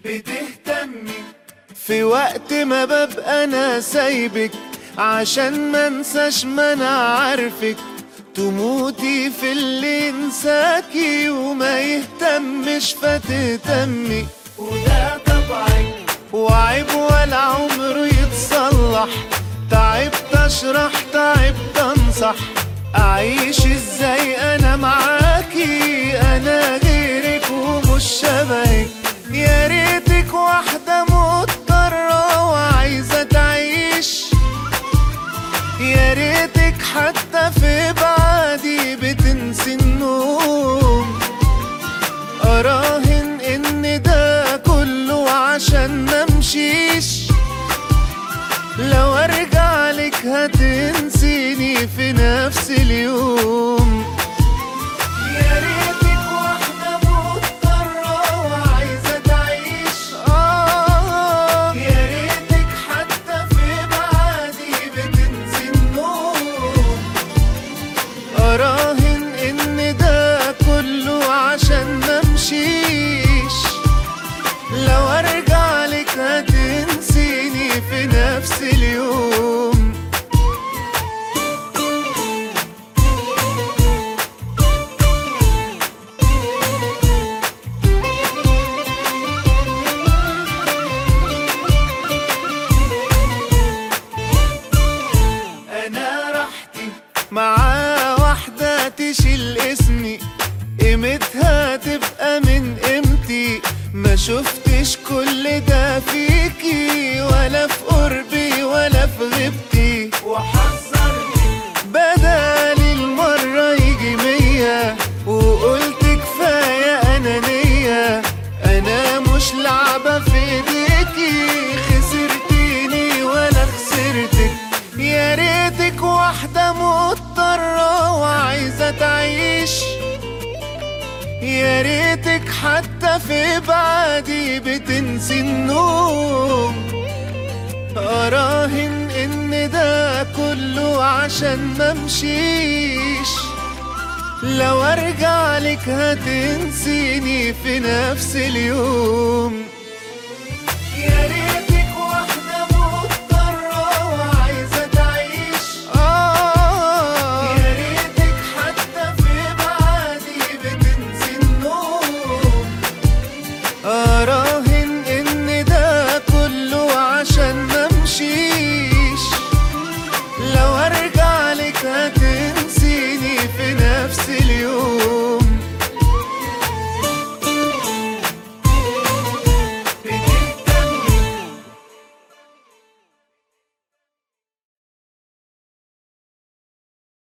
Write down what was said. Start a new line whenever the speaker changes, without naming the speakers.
بتهتمي في وقت ما ببقى انا سايبك عشان ما انساش ما انا عارفك تموتي في اللي انساكي وما يهتمش فتهتمي وده طبعك وعيب ولا عمره يتصلح تعبت اشرح تعبت انصح اعيش ازاي انا معاكي انا غيرك ومش شبهك يا ريتك واحدة مضطرة وعايزة تعيش يا ريتك حتى في بعدي بتنسي النوم اراهن ان ده كله عشان ممشيش لو ارجع لك هتنسيني في نفس اليوم يا ريتك واحدة مضطرة وعايزة تعيش آه يا ريتك حتى في بعدي بتنسي النوم أراهن إن ده كله عشان ممشيش لو أرجع لك هتنسيني في نفس اليوم انا راحتي مع واحدة تشيل اسمي قيمتها تبقى من قيمتي ما شفتش كل ده فيكي ولا في قربي ولا في غيبتي وحذرتي بدالي المرة يجي مية وقلت كفاية أنانية أنا مش لعبة في ايديكي خسرتيني ولا خسرتك يا ريتك واحدة مضطرة وعايزة تعيش يا ريتك حتى في بعدي بتنسي النوم أراهن إن ده كله عشان ممشيش لو أرجع لك هتنسيني في نفس اليوم يا ريت